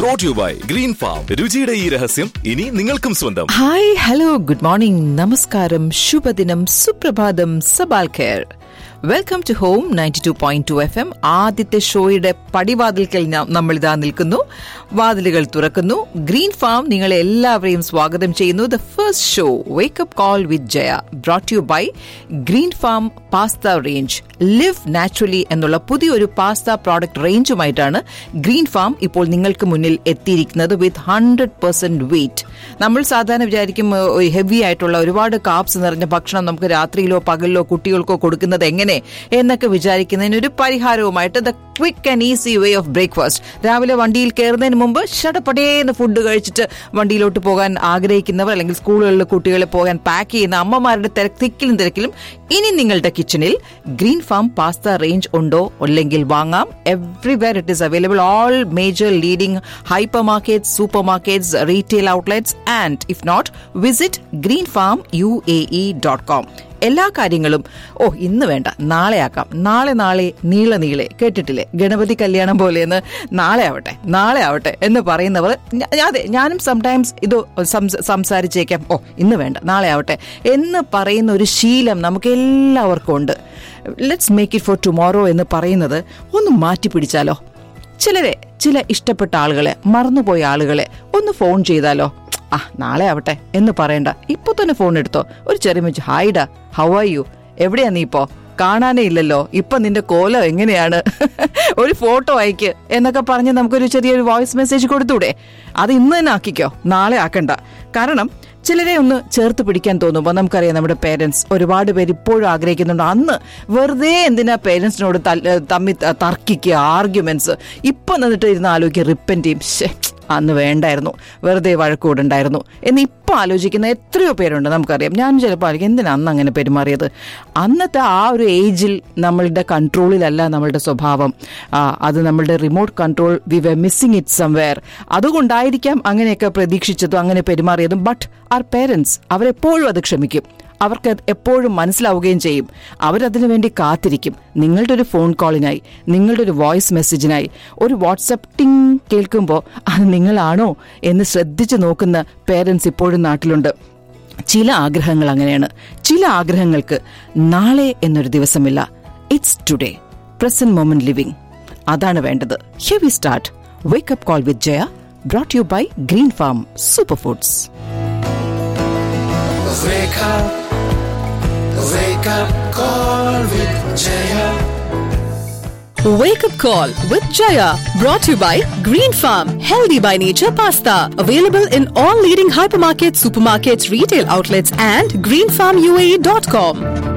Brought you by Green Farm രുചിയുടെ ഈ രഹസ്യം ഇനി നിങ്ങൾക്കും സ്വന്തം ഹായ് ഹലോ ഗുഡ് മോർണിംഗ് നമസ്കാരം ശുഭദിനം സുപ്രഭാതം സബാൽ ഖേർ welcome to home ninety two point two F M ആദ്യത്തെ ഷോയുടെ പടിവാതിൽക്കൽ ന- നമ്മൾ ഇതാ നിൽക്കുന്നു വാതിലുകൾ തുറക്കുന്നു ഗ്രീൻ ഫാം നിങ്ങളെ എല്ലാവരെയും സ്വാഗതം ചെയ്യുന്നു the first show wake up call with Jaya brought you by Green Farm pasta range live naturally എന്നുള്ള പുതിയൊരു പാസ്ത പ്രോഡക്റ്റ് റേഞ്ചുമായിട്ടാണ് ഗ്രീൻ ഫാം ഇപ്പോൾ നിങ്ങൾക്ക് മുന്നിൽ എത്തിയിരിക്കുന്നത് വിത്ത് ഹൺഡ്രഡ് പെർസെന്റ് വെയിറ്റ് നമ്മൾ സാധാരണ വിചാരിക്കും ഹെവി ആയിട്ടുള്ള ഒരുപാട് കാപ്സ് നിറഞ്ഞ ഭക്ഷണം നമുക്ക് രാത്രിയിലോ പകലിലോ കുട്ടികൾക്കോ കൊടുക്കുന്നത് എങ്ങനെ എന്നൊക്കെ വിചാരിക്കുന്നതിന് ഒരു പരിഹാരവുമായിട്ട് the quick and easy way of breakfast രാവിലെ വണ്ടിയിൽ കയറുന്നതിന് മുമ്പ് ഷടപ്പടേന്ന് ഫുഡ് കഴിച്ചിട്ട് വണ്ടിയിലോട്ട് പോകാൻ ആഗ്രഹിക്കുന്നവർ അല്ലെങ്കിൽ സ്കൂളുകളിൽ കുട്ടികളെ പോകാൻ പാക്ക് ചെയ്യുന്ന അമ്മമാരുടെ തിരക്ക് തിക്കിലും തിരക്കിലും ഇനി നിങ്ങളുടെ കിച്ചണിൽ ഗ്രീൻ ഫാം പാസ്ത റേഞ്ച് ഉണ്ടോ അല്ലെങ്കിൽ വാങ്ങാം everywhere it is available all major leading hyper markets super markets retail outlets and if not visit Green Farm U A E dot com എല്ലാ കാര്യങ്ങളും ഓ ഇന്ന് വേണ്ട നാളെ ആക്കാം നാളെ നാളെ നീള നീളെ കേട്ടിട്ടില്ലേ ഗണപതി കല്യാണം പോലെയെന്ന് നാളെ ആവട്ടെ നാളെ ആവട്ടെ എന്ന് പറയുന്നവർ ഞ- അതെ ഞാനും സംടൈംസ് ഇത് സംസ- സംസാരിച്ചേക്കാം ഓ ഇന്ന് വേണ്ട നാളെ ആവട്ടെ എന്ന് പറയുന്ന ഒരു ശീലം നമുക്ക് എല്ലാവർക്കും ഉണ്ട് let's make it for tomorrow എന്ന് പറയുന്നത് ഒന്ന് മാറ്റി പിടിച്ചാലോ ചിലരെ ചില ഇഷ്ടപ്പെട്ട ആളുകളെ മറന്നുപോയ ആളുകളെ ഒന്ന് ഫോൺ ചെയ്താലോ ആ നാളെ ആവട്ടെ എന്ന് പറയണ്ട ഇപ്പൊ തന്നെ ഫോൺ എടുത്തോ ഒരു ചെറിയ മിച്ച് ഹായ്ഡാ ഹൗ ആർ യു എവിടെയാ നീ ഇപ്പോ കാണാനേ ഇല്ലല്ലോ ഇപ്പൊ നിന്റെ കോലം എങ്ങനെയാണ് ഒരു ഫോട്ടോ അയക്ക് എന്നൊക്കെ പറഞ്ഞ് നമുക്കൊരു ചെറിയൊരു വോയിസ് മെസ്സേജ് കൊടുത്തൂടെ അത് ഇന്ന് തന്നെ ആക്കിക്കോ നാളെ ആക്കണ്ട കാരണം ചിലരെ ഒന്ന് ചേർത്ത് പിടിക്കാൻ തോന്നുമ്പോൾ നമുക്കറിയാം നമ്മുടെ പേരൻസ് ഒരുപാട് പേര് ഇപ്പോഴും ആഗ്രഹിക്കുന്നുണ്ട് അന്ന് വെറുതെ എന്തിനാ പേരൻസിനോട് തമ്മിൽ ത- തർക്കിക്കുക ആർഗ്യുമെന്റ്സ് ഇപ്പൊ നിന്നിട്ട് ഇരുന്ന് ആലോചിക്കുക റിപ്പൻറ്റ് ചെയ്യും ശ്ശെ, അന്ന് വേണ്ടായിരുന്നു വെറുതെ വഴക്കൂടുണ്ടായിരുന്നു എന്ന് ഇപ്പൊ ആലോചിക്കുന്ന എത്രയോ പേരുണ്ട് നമുക്കറിയാം ഞാൻ ചിലപ്പോൾ ആലോചിക്കും എന്തിനാ അന്ന് അങ്ങനെ പെരുമാറിയത് അന്നത്തെ ആ ഒരു ഏജിൽ നമ്മളുടെ കൺട്രോളിലല്ല നമ്മളുടെ സ്വഭാവം ആ, അത് നമ്മളുടെ remote control we were missing it somewhere അതുകൊണ്ടായിരിക്കാം അങ്ങനെയൊക്കെ പ്രതീക്ഷിച്ചതും അങ്ങനെ പെരുമാറിയതും ബട്ട് ആർ പേരൻസ് അവരെപ്പോഴും അത് ക്ഷമിക്കും അവർക്ക് അത് എപ്പോഴും മനസ്സിലാവുകയും ചെയ്യും അവരതിനു വേണ്ടി കാത്തിരിക്കും നിങ്ങളുടെ ഒരു ഫോൺ കോളിനായി നിങ്ങളുടെ ഒരു വോയിസ് മെസ്സേജിനായി ഒരു വാട്സപ്പ് ടിങ് കേൾക്കുമ്പോൾ അത് നിങ്ങളാണോ എന്ന് ശ്രദ്ധിച്ചു നോക്കുന്ന പേരൻസ് ഇപ്പോഴും നാട്ടിലുണ്ട് ചില ആഗ്രഹങ്ങൾ അങ്ങനെയാണ് ചില ആഗ്രഹങ്ങൾക്ക് നാളെ എന്നൊരു ദിവസമില്ല it's today present moment living അതാണ് വേണ്ടത് hey we start wake up call with Jaya brought you by Green Farm super foods Wake up, wake up, call with Jaya. Wake up call with Jaya brought to you by Green Farm Healthy by Nature Pasta available in all leading hypermarkets, supermarkets, retail outlets and greenfarmuae.com.